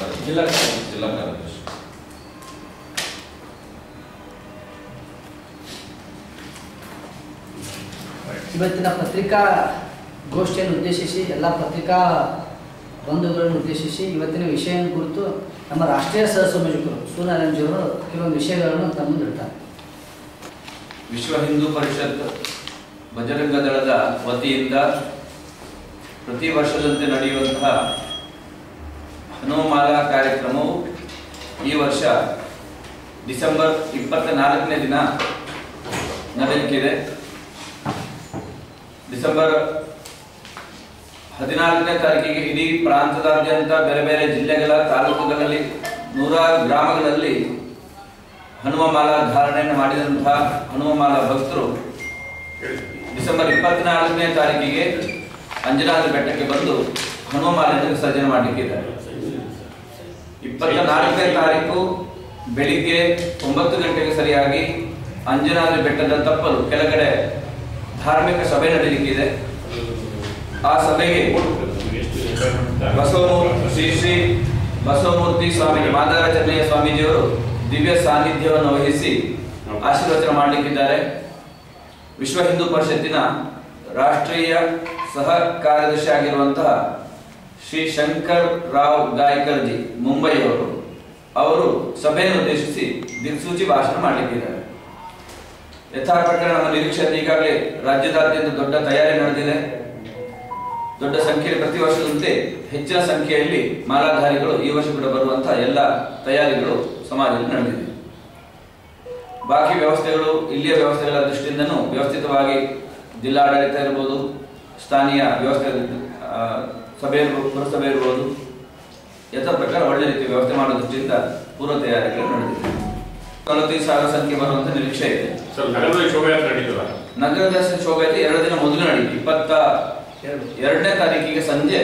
ಜಿಲ್ಲಾ ಕಾರ್ಯದರ್ಶಿ. ಜಿಲ್ಲಾ ಕಾರ್ಯದರ್ಶಿ ಇವತ್ತಿನ ಪತ್ರಿಕಾ ಗೋಷ್ಠಿಯನ್ನು ಉದ್ದೇಶಿಸಿ ಎಲ್ಲ ಪತ್ರಿಕಾ ಬಂಧುಗಳನ್ನು ಉದ್ದೇಶಿಸಿ ಇವತ್ತಿನ ವಿಷಯ ಕುರಿತು ನಮ್ಮ ರಾಷ್ಟ್ರೀಯ ಸಹ ಸಂಯೋಜಕರು ಸೂರ್ಯನಾರಾಯಣಜಿಯವರು ಕೆಲವೊಂದು ವಿಷಯಗಳನ್ನು ತಮ್ಮ ಮುಂದೆ ಇಡ್ತಾರೆ ವಿಶ್ವ ಹಿಂದೂ ಪರಿಷತ್ ಬಜರಂಗ ದಳದ ವತಿಯಿಂದ ಪ್ರತಿ ವರ್ಷದಂತೆ ನಡೆಯುವಂತಹ ಹನುಮಾಲ ಕಾರ್ಯಕ್ರಮವು ಈ ವರ್ಷ ಡಿಸೆಂಬರ್ ಇಪ್ಪತ್ತ ನಾಲ್ಕನೇ ದಿನ ನಡೆಯಲಿಕ್ಕಿದೆ ಡಿಸೆಂಬರ್ ಹದಿನಾಲ್ಕನೇ ತಾರೀಕಿಗೆ ಇಡೀ ಪ್ರಾಂತದಾದ್ಯಂತ ಬೇರೆ ಬೇರೆ ಜಿಲ್ಲೆಗಳ ತಾಲೂಕುಗಳಲ್ಲಿ ನೂರಾರು ಗ್ರಾಮಗಳಲ್ಲಿ ಹನುಮಮಾಲ ಧಾರಣೆಯನ್ನು ಮಾಡಿದಂತಹ ಹನುಮಮಾಲ ಭಕ್ತರು ಡಿಸೆಂಬರ್ ಇಪ್ಪತ್ನಾಲ್ಕನೇ ತಾರೀಕಿಗೆ ಅಂಜನಾದ್ರಿ ಬೆಟ್ಟಕ್ಕೆ ಬಂದು ಹನುಮಮಾಲೆಯನ್ನು ವಿಸರ್ಜನೆ ಮಾಡಲಿಕ್ಕಿದ್ದಾರೆ ಇಪ್ಪತ್ತ ನಾಲ್ಕನೇ ತಾರೀಕು ಬೆಳಿಗ್ಗೆ ಒಂಬತ್ತು ಗಂಟೆಗೆ ಸರಿಯಾಗಿ ಅಂಜನಾದ್ರಿ ಬೆಟ್ಟದ ತಪ್ಪಲು ಕೆಳಗಡೆ ಧಾರ್ಮಿಕ ಸಭೆ ನಡೆಯಲಿಕ್ಕಿದೆ ಆ ಸಭೆಗೆ ಬಸವಮೂರ್ತಿ ಶ್ರೀ ಶ್ರೀ ಬಸವಮೂರ್ತಿ ಸ್ವಾಮೀಜಿ ಮಾದಾರ ಚೆನ್ನಯ್ಯ ಸ್ವಾಮೀಜಿಯವರು ದಿವ್ಯ ಸಾನ್ನಿಧ್ಯವನ್ನು ವಹಿಸಿ ಆಶೀರ್ವಚನ ಮಾಡಲಿಕ್ಕಿದ್ದಾರೆ ವಿಶ್ವ ಹಿಂದೂ ಪರಿಷತ್ತಿನ ರಾಷ್ಟ್ರೀಯ ಸಹ ಕಾರ್ಯದರ್ಶಿ ಆಗಿರುವಂತಹ ಶ್ರೀ ಶಂಕರ್ ರಾವ್ ಗಾಯ್ಕರ್ಜಿ ಮುಂಬೈಯವರು ಅವರು ಸಭೆಯನ್ನು ಉದ್ದೇಶಿಸಿ ದಿಕ್ಸೂಚಿ ಭಾಷಣ ಮಾಡಲಿಕ್ಕಿದ್ದಾರೆ ಯಥಾ ಪ್ರಕಾರ ನಮ್ಮ ನಿರೀಕ್ಷೆಯಲ್ಲಿ ಈಗಾಗಲೇ ರಾಜ್ಯದಾದ್ಯಂತ ದೊಡ್ಡ ತಯಾರಿ ನಡೆದಿದೆ ದೊಡ್ಡ ಸಂಖ್ಯೆಯಲ್ಲಿ ಪ್ರತಿ ವರ್ಷದಂತೆ ಹೆಚ್ಚಿನ ಸಂಖ್ಯೆಯಲ್ಲಿ ಮಾಲಾಧಾರಿಗಳು ಈ ವರ್ಷ ಕೂಡ ಬರುವಂತಹ ಎಲ್ಲ ತಯಾರಿಗಳು ಸಮಾಜದಲ್ಲಿ ನಡೆದಿದೆ ಬಾಕಿ ವ್ಯವಸ್ಥೆಗಳು ಇಲ್ಲಿಯ ವ್ಯವಸ್ಥೆಗಳ ದೃಷ್ಟಿಯಿಂದನೂ ವ್ಯವಸ್ಥಿತವಾಗಿ ಜಿಲ್ಲಾಡಳಿತ ಇರ್ಬೋದು ಸ್ಥಾನೀಯ ವ್ಯವಸ್ಥೆ ಆ, ಸಭೆ ಇರ್ಬೋದು ಪುರಸಭೆ ಇರ್ಬೋದು ಯಥಾ ಪ್ರಕಾರ ಒಳ್ಳೆ ರೀತಿ ವ್ಯವಸ್ಥೆ ಮಾಡೋ ದೃಷ್ಟಿಯಿಂದ ಪೂರ್ವ ತಯಾರಿಗಳು ನಡೆದಿದೆ ನಲವತ್ತೈದು ಸಾವಿರ ಸಂಖ್ಯೆ ಬರುವಂತ ನಿರೀಕ್ಷೆ ಇದೆ ಸರ್ ನಗರದ ಶೋಭಾಯಾತ್ರೆ ನಡೀತದ ನಗರದ ಶೋಭಾಯಾತ್ರೆ ಎರಡು ದಿನ ಮೊದಲು ನಡೀತು ಇಪ್ಪತ್ತ ಎರಡು ಎರಡನೇ ತಾರೀಕಿಗೆ ಸಂಜೆ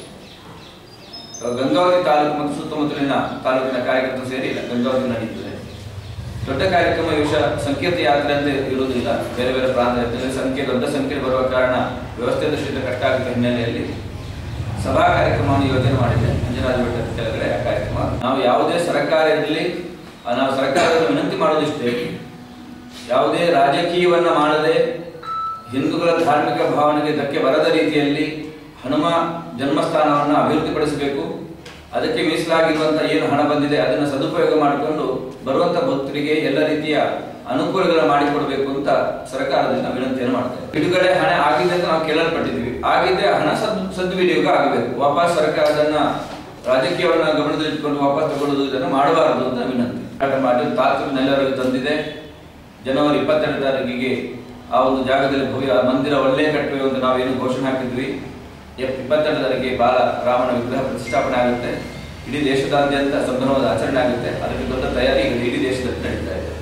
ಗಂಗಾವತಿ ತಾಲೂಕು ಮತ್ತು ಸುತ್ತಮುತ್ತಲಿನ ತಾಲೂಕಿನ ಕಾರ್ಯಕರ್ತರು ಸೇರಿ ಗಂಗಾವತಿ ನಡೀತದೆ ದೊಡ್ಡ ಕಾರ್ಯಕ್ರಮ ಈ ವರ್ಷ ಸಂಕೇತ ಯಾತ್ರೆ ಅಂತ ಇರುವುದಿಲ್ಲ ಬೇರೆ ಬೇರೆ ಪ್ರಾಂತ ಯಾತ್ರೆ ಸಂಖ್ಯೆ ದೊಡ್ಡ ಸಂಖ್ಯೆ ಬರುವ ಕಾರಣ ವ್ಯವಸ್ಥೆ ದೃಷ್ಟಿಯಿಂದ ಕಷ್ಟ ಆಗುವ ಹಿನ್ನೆಲೆಯಲ್ಲಿ ಸಭಾ ಕಾರ್ಯಕ್ರಮವನ್ನು ಯೋಜನೆ ಮಾಡಿದೆ ಅಂಜನಾದ್ರಿ ಬೆಟ್ಟದ ಕೆಳಗಡೆ ಆ ಕಾರ್ಯಕ್ರಮ ನಾವು ಯಾವುದೇ ಸರ್ಕಾರ ಇರಲಿ ಆ, ನಾವು ಸರ್ಕಾರದಲ್ಲಿ ವಿನಂತಿ ಮಾಡೋದಿಷ್ಟೇ ಯಾವುದೇ ರಾಜಕೀಯವನ್ನ ಮಾಡದೆ ಹಿಂದೂಗಳ ಧಾರ್ಮಿಕ ಭಾವನೆಗೆ ಧಕ್ಕೆ ಬರದ ರೀತಿಯಲ್ಲಿ ಹನುಮ ಜನ್ಮಸ್ಥಾನವನ್ನು ಅಭಿವೃದ್ಧಿಪಡಿಸಬೇಕು ಅದಕ್ಕೆ ಮೀಸಲಾಗಿರುವಂತಹ ಏನು ಹಣ ಬಂದಿದೆ ಅದನ್ನು ಸದುಪಯೋಗ ಮಾಡಿಕೊಂಡು ಬರುವಂತ ಭಕ್ತರಿಗೆ ಎಲ್ಲ ರೀತಿಯ ಅನುಕೂಲಗಳನ್ನು ಮಾಡಿಕೊಡಬೇಕು ಅಂತ ಸರ್ಕಾರದಿಂದ ವಿನಂತಿಯನ್ನು ಮಾಡ್ತೇವೆ ಬಿಡುಗಡೆ ಹಣ ಆಗಿದೆ ಅಂತ ನಾವು ಕೇಳಲ್ಪಟ್ಟಿದ್ದೀವಿ ಆಗಿದ್ರೆ ಆ ಹಣ ಸದ್ ಸದ್ವಿನಿಯೋಗ ಆಗಬೇಕು ವಾಪಸ್ ಸರ್ಕಾರ ಅದನ್ನ ರಾಜಕೀಯವನ್ನ ಗಮನದಲ್ಲಿಟ್ಟುಕೊಂಡು ವಾಪಸ್ ತಗೊಳ್ಳೋದು ಇದನ್ನು ಮಾಡಬಾರದು ಅಂತ ವಿನಂತಿ ಹೋರಾಟ ಮಾಡಿ ತಾಲೂಕು ನೆಲ್ಲವರೆಗೆ ತಂದಿದೆ ಜನವರಿ ಇಪ್ಪತ್ತೆರಡು ತಾರೀಕಿಗೆ ಆ ಒಂದು ಜಾಗದಲ್ಲಿ ಭವ್ಯ ಮಂದಿರ ಒಳ್ಳೆ ಕಟ್ಟುವೆ ಅಂತ ನಾವೇನು ಘೋಷಣೆ ಹಾಕಿದ್ವಿ ಎಪ್- ಇಪ್ಪತ್ತೆರಡು ತಾರೀಕಿಗೆ ಬಾಲ ರಾಮನ ವಿಗ್ರಹ ಪ್ರತಿಷ್ಠಾಪನೆ ಆಗುತ್ತೆ ಇಡೀ ದೇಶದಾದ್ಯಂತ ಸಂಭ್ರಮದ ಆಚರಣೆ ಆಗುತ್ತೆ ಅದಕ್ಕೆ ದೊಡ್ಡ ತಯಾರಿ ಈಗ ಇಡೀ ದೇಶದಲ್ಲಿ ನಡೀತಾ ಇದೆ